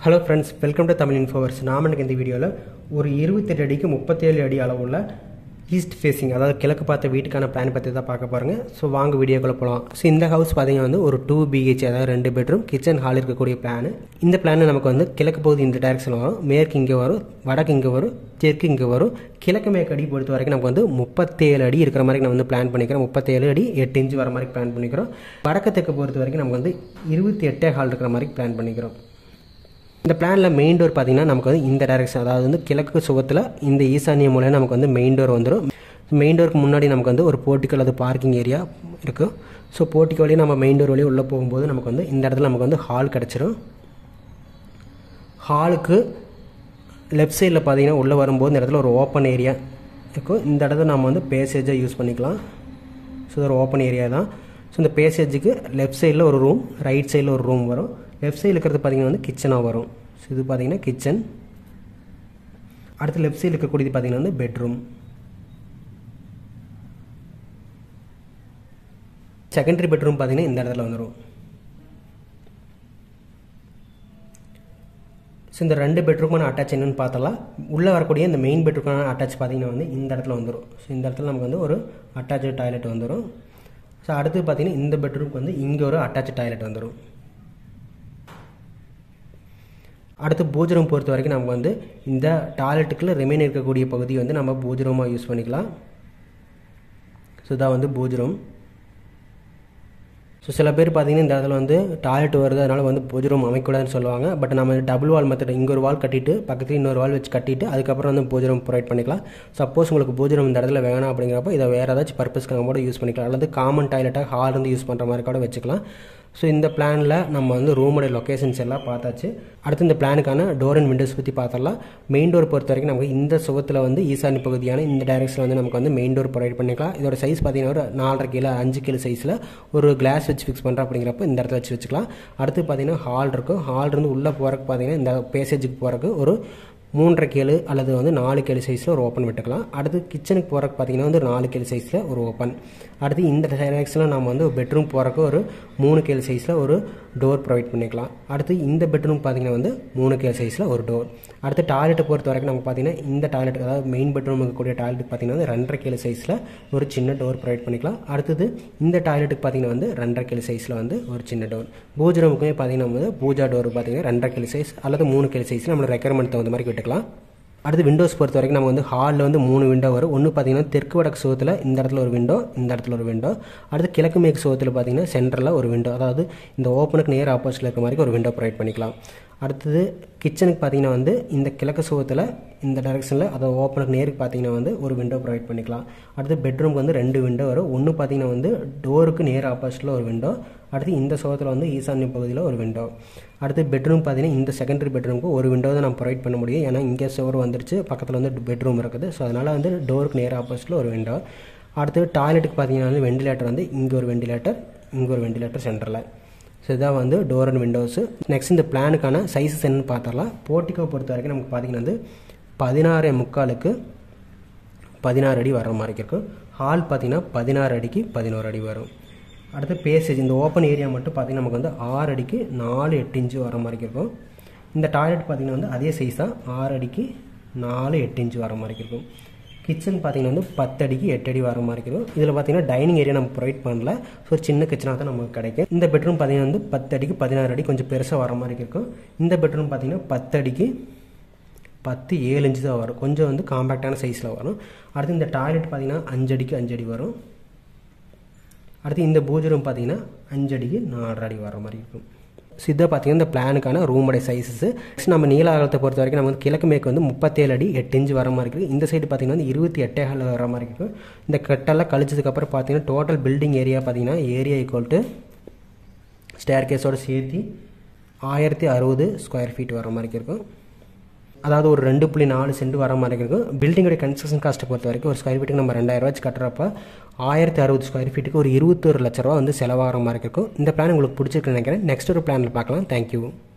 hello friends welcome to Tamil Infoverse நாம எனக்கு இந்த வீடியோவில் ஒரு இருபத்தெட்டு அடிக்கு முப்பத்தேழு அடி அளவுள்ள ஈஸ்ட் ஃபேஸிங் அதாவது கிழக்கு பார்த்த வீட்டுக்கான பிளான் பற்றி தான் பார்க்க பாருங்க ஸோ வாங்க வீடியோக்குள்ளே போகலாம் ஸோ இந்த ஹவுஸ் பார்த்தீங்கன்னா வந்து ஒரு டூ பிஹெச் அதாவது ரெண்டு பெட்ரூம் கிச்சன் ஹால் இருக்கக்கூடிய பிளான் இந்த பிளான் நமக்கு வந்து கிழக்கு பகுதி இந்த டைரக்ஷன் வரும் மேற்கு இங்கே வரும் வடக்கு இங்கே வரும் தெற்கு இங்கே வரும் கிழக்கு மேற்கு அடி பொறுத்த வரைக்கும் நமக்கு வந்து முப்பத்தேழு அடி இருக்கிற மாதிரி நான் வந்து பிளான் பண்ணிக்கிறோம் முப்பத்தேழு அடி எட்டு இன்ச்சு வர மாதிரி பிளான் பண்ணிக்கிறோம் வடக்கு தெற்கு பொறுத்த வரைக்கும் நமக்கு வந்து இருபத்தி எட்டே ஹால் இருக்கிற மாதிரி பிளான் பண்ணிக்கிறோம் இந்த பிளானில் மெயின் டோர் பார்த்தீங்கன்னா நமக்கு வந்து இந்த டைரக்ஷன் அதாவது வந்து கிழக்கு சுகத்தில் இந்த ஈசானிய மூலையில் நமக்கு வந்து மெயின் டோர் வந்துடும் மெயின் டோருக்கு முன்னாடி நமக்கு வந்து ஒரு போர்ட்டிக்கோ அல்லது பார்க்கிங் ஏரியா இருக்கும் ஸோ போர்ட்டிக்கோ வழியாக நம்ம மெயின் டோர் வழியாக உள்ளே போகும்போது நமக்கு வந்து இந்த இடத்துல நமக்கு வந்து ஹால் கிடச்சிரும் ஹாலுக்கு லெஃப்ட் சைடில் பார்த்தீங்கன்னா உள்ளே வரும்போது இந்த இடத்துல ஒரு ஓப்பன் ஏரியா இருக்கும் இந்த இடத்துல நம்ம வந்து பேசேஜாக யூஸ் பண்ணிக்கலாம் ஸோ இது ஒரு ஓப்பன் ஏரியா தான் ஸோ இந்த பேசேஜுக்கு லெஃப்ட் சைடில் ஒரு ரூம் ரைட் சைடில் ஒரு ரூம் வரும் லெஃப்ட் சைடில் இருக்கிறது பார்த்தீங்கன்னா வந்து கிச்சனாக வரும் ஸோ இது பார்த்தீங்கன்னா கிச்சன் அடுத்து லெஃப்ட் சைடில் இருக்கக்கூடியது பார்த்தீங்கன்னா வந்து பெட்ரூம் செகண்டரி பெட்ரூம் பார்த்தீங்கன்னா இந்த இடத்துல வந்துடும் ஸோ இந்த ரெண்டு பெட்ரூமான அட்டாச் என்னன்னு பார்த்தலாம் உள்ளே வரக்கூடிய இந்த மெயின் பெட்ரூமான அட்டாச் பார்த்தீங்கன்னா வந்து இந்த இடத்துல வந்துடும் ஸோ இந்த இடத்துல நமக்கு வந்து ஒரு அட்டாச் டாய்லெட் வந்துடும் ஸோ அடுத்து பார்த்தீங்கன்னா இந்த பெட்ரூம்க்கு வந்து இங்கே ஒரு அட்டாச் டாய்லெட் வந்துடும் அடுத்து பூஜை ரூம் பொறுத்த வரைக்கும் நம்ம வந்து இந்த டாய்லெட்டுக்குள்ள ரிமைன் இருக்கக்கூடிய பகுதி வந்து நம்ம பூஜை ரூமாக யூஸ் பண்ணிக்கலாம் ஸோ இதான் வந்து பூஜை ரூம் ஸோ சில பேர் பார்த்தீங்கன்னா இந்த இடத்துல வந்து டாய்லெட் வருது அதனால் வந்து பூஜை ரூம் அமைக்கூடாதுன்னு சொல்லுவாங்க பட் நம்ம டபுள் வால் மெத்தட் இங்கே ஒரு வால் கட்டிட்டு பக்கத்தில் இன்னொரு வால் வச்சு கட்டிட்டு அதுக்கப்புறம் வந்து பூஜை ரூம் ப்ரொவைட் பண்ணிக்கலாம் சப்போஸ் உங்களுக்கு பூஜை ரூம் இந்த இடத்துல வேணாம் அப்படிங்கிறப்ப இதை வேறு ஏதாச்சும் பர்பஸ்க்கு நம்ம கூட யூஸ் பண்ணிக்கலாம் அல்லது காமன் டாய்லெட்டாக ஹால் இருந்து யூஸ் பண்ணுற மாதிரி கூட வச்சுக்கலாம் ஸோ இந்த பிளானில் நம்ம வந்து ரூமோட லொக்கேஷன்ஸ் எல்லாம் பார்த்தாச்சு அடுத்து இந்த பிளானுக்கான டோர் அண்ட் விண்டோஸ் பற்றி பார்த்தரலாம் மெயின் டோர் பொறுத்த வரைக்கும் நமக்கு இந்த சுகத்தில் வந்து ஈசானி பகுதியான இந்த டைரக்ஷனில் வந்து நமக்கு வந்து மெயின் டோர் ப்ரொவைட் பண்ணிக்கலாம் இதோட சைஸ் பார்த்தீங்கன்னா ஒரு நாலரை கிலோ அஞ்சு கிலோ சைஸில் ஒரு கிளாஸ் வச்சு ஃபிக்ஸ் பண்ணுறோம் அப்படிங்கிறப்ப இந்த இடத்துல வச்சு வச்சுக்கலாம் அடுத்து பார்த்தீங்கன்னா ஹால் இருக்கும் ஹால் இருந்து உள்ளே போகிறக்கு பார்த்தீங்கன்னா இந்த பேசேஜுக்கு போகிறக்கு ஒரு மூன்றரை கேளு அல்லது வந்து நாலு கேளு சைஸில் ஒரு ஓப்பன் விட்டுக்கலாம் அடுத்து கிச்சனுக்கு போகிறக்கு பார்த்தீங்கன்னா வந்து நாலு கேளு சைஸில் ஒரு ஓப்பன் அடுத்து இந்த டைரக்ஷனில் நம்ம வந்து பெட்ரூம் போகிறக்கு ஒரு மூணு கேளு சைஸில் ஒரு டோர் ப்ரொவைட் பண்ணிக்கலாம் அடுத்து இந்த பெட்ரூம் பார்த்தீங்கன்னா வந்து மூணு கேள் சைஸில் ஒரு டோர் அடுத்து டாய்லெட்டை பொறுத்த வரைக்கும் நம்ம பார்த்தீங்கன்னா இந்த டாய்லெட் அதாவது மெயின் பெட்ரூம் இருக்கக்கூடிய டாய்லெட் பார்த்தீங்கன்னா வந்து ரெண்டரை கேளு சைஸில் ஒரு சின்ன டோர் ப்ரொவைட் பண்ணிக்கலாம் அடுத்தது இந்த டாய்லெட்டுக்கு பார்த்தீங்கன்னா வந்து ரெண்டரை கேளு சைஸில் வந்து ஒரு சின்ன டோர் பூஜை ரூமுக்குமே பார்த்தீங்கன்னா வந்து பூஜா டோர் பார்த்தீங்கன்னா ரெண்டரை கேளு சைஸ் அல்லது மூணு கேளு சைஸில் நம்மளோட ரெக்குயர்மெண்ட் தகுந்த மாதிரி விட்டுக்கலாம் அடுத்து விண்டோஸ் பொறுத்த வரைக்கும் நம்ம வந்து ஹாலில் வந்து மூணு விண்டோ வரும் ஒன்று பார்த்தீங்கன்னா தெற்கு வடக்கு சுகத்தில் இந்த இடத்துல ஒரு விண்டோ இந்த இடத்துல ஒரு விண்டோ அடுத்து கிழக்கு மேற்கு சுகத்தில் பார்த்தீங்கன்னா சென்டரில் ஒரு விண்டோ அதாவது இந்த ஓப்பனுக்கு நேர் ஆப்போசிட்டில் இருக்க மாதிரி ஒரு விண்டோ ப்ரொவைட் பண்ணிக்கலாம் அடுத்தது கிச்சனுக்கு பார்த்தீங்கன்னா வந்து இந்த கிழக்கு சுகத்தில் இந்த டைரெக்ஷனில் அதை ஓப்பனுக்கு நேருக்கு பார்த்தீங்கன்னா வந்து ஒரு விண்டோ ப்ரொவைட் பண்ணிக்கலாம் அடுத்து பெட்ரூம்க்கு வந்து ரெண்டு விண்டோ வரும் ஒன்று பார்த்தீங்கன்னா வந்து டோருக்கு நேர் ஆப்போசிட்டில் ஒரு விண்டோ அடுத்து இந்த சுகத்தில் வந்து ஈசான்ய பகுதியில் ஒரு விண்டோ அடுத்து பெட்ரூம் பார்த்தீங்கன்னா இந்த செகண்டரி பெட்ரூமுக்கு ஒரு விண்டோ தான் நம்ம ப்ரொவைட் பண்ண முடியும் ஏன்னா இங்கே சுவர் வந்துருச்சு பக்கத்தில் வந்து பெட்ரூம் இருக்குது ஸோ அதனால் வந்து டோருக்கு நேர் ஆப்போசிட்டில் ஒரு விண்டோ அடுத்து டாய்லெட்டுக்கு பார்த்தீங்கன்னா வந்து வெண்டிலேட்டர் வந்து இங்கே ஒரு வெண்டிலேட்டர் இங்கே ஒரு வெண்டிலேட்டர் சென்டரில் ஸோ இதான் வந்து டோர் அண்ட் விண்டோஸு நெக்ஸ்ட் இந்த பிளானுக்கான சைஸஸ் என்னன்னு பார்த்தரலாம் போர்ட்டிக்கோ பொறுத்த வரைக்கும் நமக்கு பார்த்தீங்கன்னா வந்து பதினாறு முக்காலுக்கு பதினாறு அடி வர மாதிரி இருக்கும் ஹால் பார்த்தீங்கன்னா பதினாறு அடிக்கு பதினோரு அடி வரும் அடுத்து பேசேஜ் இந்த ஓப்பன் ஏரியா மட்டும் பார்த்தீங்கன்னா நமக்கு வந்து ஆறு அடிக்கு நாலு எட்டு இன்ச்சு வர மாதிரி இருக்கும் இந்த டாய்லெட் பார்த்தீங்கன்னா வந்து அதே சைஸ் தான் ஆறு அடிக்கு நாலு எட்டு இன்ச்சு வர மாதிரி இருக்கும் கிச்சன் பார்த்தீங்கன்னா வந்து பத்து அடிக்கு எட்டு அடி வர மாதிரி இருக்கும் இதில் பார்த்தீங்கன்னா டைனிங் ஏரியா நம்ம ப்ரொவைட் பண்ணல ஸோ சின்ன கிச்சனாக தான் நமக்கு கிடைக்கும் இந்த பெட்ரூம் பார்த்தீங்கன்னா வந்து பத்து அடிக்கு பதினாறு அடி கொஞ்சம் பெருசாக வர மாதிரி இருக்கும் இந்த பெட்ரூம் பார்த்தீங்கன்னா பத்து அடிக்கு பத்து ஏழு இன்ச்சு தான் வரும் கொஞ்சம் வந்து காம்பேக்டான சைஸில் வரும் அடுத்து இந்த டாய்லெட் பார்த்தீங்கன்னா அஞ்சு அடிக்கு அஞ்சு அடி வரும் அடுத்து இந்த பூஜை ரூம் பார்த்தீங்கன்னா அஞ்சு அடிக்கு நாலரை அடி வர மாதிரி இருக்கும் ஸோ இதை பார்த்தீங்கன்னா இந்த பிளானுக்கான ரூமோடைய சைஸஸ் நெக்ஸ்ட் நம்ம நீல அகலத்தை பொறுத்த வரைக்கும் நம்ம வந்து கிழக்கு மேற்கு வந்து முப்பத்தேழு அடி எட்டு இன்ச்சு வர மாதிரி இருக்குது இந்த சைடு பார்த்தீங்கன்னா வந்து இருபத்தி எட்டே கால் வர மாதிரி இருக்கும் இந்த கட்டெல்லாம் கழிச்சதுக்கப்புறம் பார்த்தீங்கன்னா டோட்டல் பில்டிங் ஏரியா பார்த்தீங்கன்னா ஏரியா ஈக்குவல் டு ஸ்டேர் கேஸோட சேர்த்து ஆயிரத்தி அறுபது ஸ்கொயர் ஃபீட் வர மாதிரி இருக்கும் அதாவது ஒரு ரெண்டு புள்ளி நாலு சென்ட் வர மாதிரி இருக்கும் பில்டிங்கோட கன்ஸ்ட்ரக்ஷன் காஸ்ட்டை பொறுத்த வரைக்கும் ஒரு ஸ்கொயர் ஃபீட்டுக்கு நம்ம ரெண்டாயிரம் வச்சு கட்டுறப்ப ஆயிரத்தி அறுபது ஸ்கொயர் ஃபீட்டுக்கு ஒரு இருபத்தொரு லட்ச ரூபா வந்து செலவாகிற மாதிரி இருக்கும் இந்த பிளான் உங்களுக்கு பிடிச்சிருக்குன்னு நினைக்கிறேன் நெக்ஸ்ட் ஒரு பிளானில் பார்க்கலாம் தேங்க்யூ